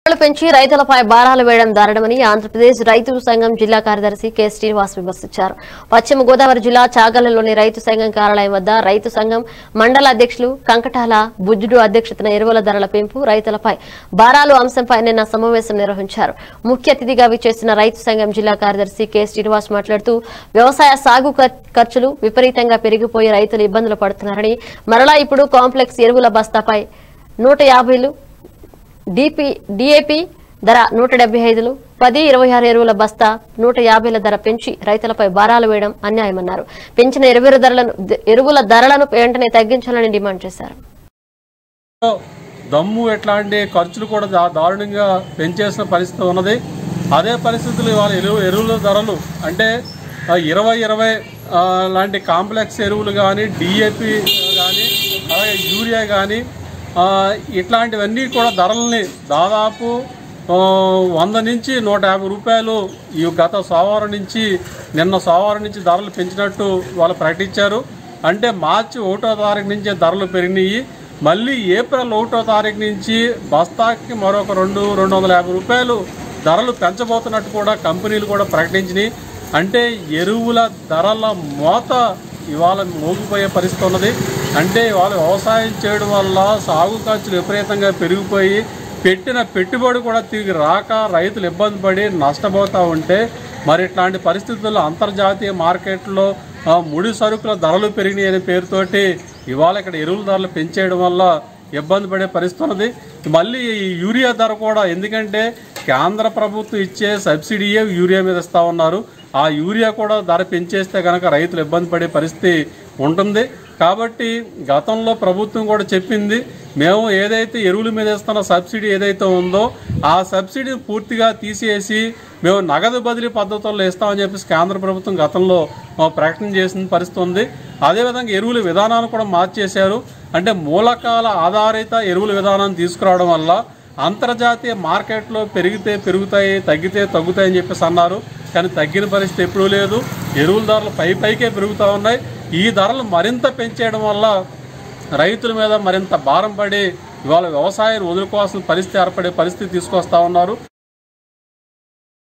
ధరలు పెంచి రైతులపై భారాలు వేయడం దారుణమని ఆంధ్రప్రదేశ్ రైతు సంఘం జిల్లా కార్యదర్శి కె శ్రీనివాస్ విమర్శించారు పశ్చిమ గోదావరి జిల్లా చాగల్లోని రైతు సంఘం కార్యాలయం వద్ద రైతు సంఘం మండల అధ్యక్షులు కంకటాల బుజ్జుడు అధ్యక్షతన ఎరువుల ధరల పెంపు రైతులపై భారాలు అంశంపై నిన్న సమావేశం నిర్వహించారు ముఖ్య అతిథిగా విచ్చేసిన రైతు సంఘం జిల్లా కార్యదర్శి కె శ్రీనివాస్ మాట్లాడుతూ వ్యవసాయ సాగు ఖర్- ఖర్చులు విపరీతంగా పెరిగిపోయి రైతులు ఇబ్బందులు పడుతున్నారని మరలా ఇప్పుడు కాంప్లెక్స్ ఎరువుల బస్తాపై నూట యాభైలు డిపి డిఏపి ధర నూట డెబ్బై ఐదులు పది ఇరవై ఆరు ఎరువుల బస్తా నూట యాభైల ధర పెంచి రైతులపై భారాలు వేయడం అన్యాయమన్నారు పెంచిన ఎరువుల ధరలను ఎరువుల ధరలను వెంటనే తగ్గించాలని డిమాండ్ చేశారు దమ్ము ఎట్లాంటి ఖర్చులు కూడా దా- దారుణంగా పెంచేసిన పరిస్థితి ఉన్నది అదే పరిస్థితులు ఇవాళ ఎరువు ఎరువుల ధరలు అంటే ఆ, ఇరవై ఇరవై ఆ, లాంటి కాంప్లెక్స్ ఎరువులు కానీ డిఏపి కానీ అలాగే యూరియా కానీ ఇట్లాంటివన్నీ కూడా ధరల్ని దాదాపు ఆ, వంద నుంచి నూట యాభై రూపాయలు ఈ గత సోమవారం నుంచి నిన్న సోమవారం నుంచి ధరలు పెంచినట్టు వాళ్ళు ప్రకటించారు అంటే మార్చి ఒకటో తారీఖు నుంచే ధరలు పెరిగినాయి మళ్ళీ ఏప్రిల్ ఒకటో తారీఖు నుంచి బస్తాకి మరొక రెండు రెండు వందల యాభై రూపాయలు ధరలు పెంచబోతున్నట్టు కూడా కంపెనీలు కూడా ప్రకటించినాయి అంటే ఎరువుల ధరల మోత ఇవాళ మోగిపోయే పరిస్థితి ఉన్నది అంటే ఇవాళ వ్యవసాయం చేయడం వల్ల సాగు ఖర్చులు విపరీతంగా పెరిగిపోయి పెట్టిన పెట్టుబడి కూడా తిరిగి రాక రైతులు ఇబ్బంది పడి నష్టపోతూ ఉంటే మరి ఇట్లాంటి పరిస్థితుల్లో అంతర్జాతీయ మార్కెట్లో ఆ, ముడి సరుకుల ధరలు పెరిగినాయి అనే పేరుతోటి ఇవాళ ఇక్కడ ఎరువుల ధరలు పెంచేయడం వల్ల ఇబ్బంది పడే పరిస్థితి ఉన్నది మళ్ళీ ఈ యూరియా ధర కూడా ఎందుకంటే కేంద్ర ప్రభుత్వం ఇచ్చే సబ్సిడీయే యూరియా మీద ఇస్తా ఉన్నారు ఆ యూరియా కూడా ధర పెంచేస్తే కనుక రైతులు ఇబ్బంది పడే పరిస్థితి ఉంటుంది కాబట్టి గతంలో ప్రభుత్వం కూడా చెప్పింది మేము ఏదైతే ఎరువుల మీద ఇస్తున్న సబ్సిడీ ఏదైతే ఉందో ఆ సబ్సిడీని పూర్తిగా తీసేసి మేము నగదు బదిలీ పద్ధతుల్లో ఇస్తామని చెప్పేసి కేంద్ర ప్రభుత్వం గతంలో ఆ, ప్రకటన చేసిన పరిస్థితి ఉంది అదేవిధంగా ఎరువుల విధానాన్ని కూడా మార్చేశారు అంటే మూలకాల ఆధారిత ఎరువుల విధానాన్ని తీసుకురావడం వల్ల అంతర్జాతీయ మార్కెట్లో పెరిగితే పెరుగుతాయి తగ్గితే తగ్గుతాయి అని చెప్పేసి అన్నారు కానీ తగ్గిన పరిస్థితి ఎప్పుడూ లేదు ఎరువుల ధరలు పై పైకే పెరుగుతూ ఉన్నాయి ఈ ధరలు మరింత పెంచేయడం వల్ల రైతుల మీద మరింత భారం పడి ఇవాళ వ్యవసాయాన్ని వదులుకోవాల్సిన పరిస్థితి ఏర్పడే పరిస్థితి తీసుకొస్తా ఉన్నారు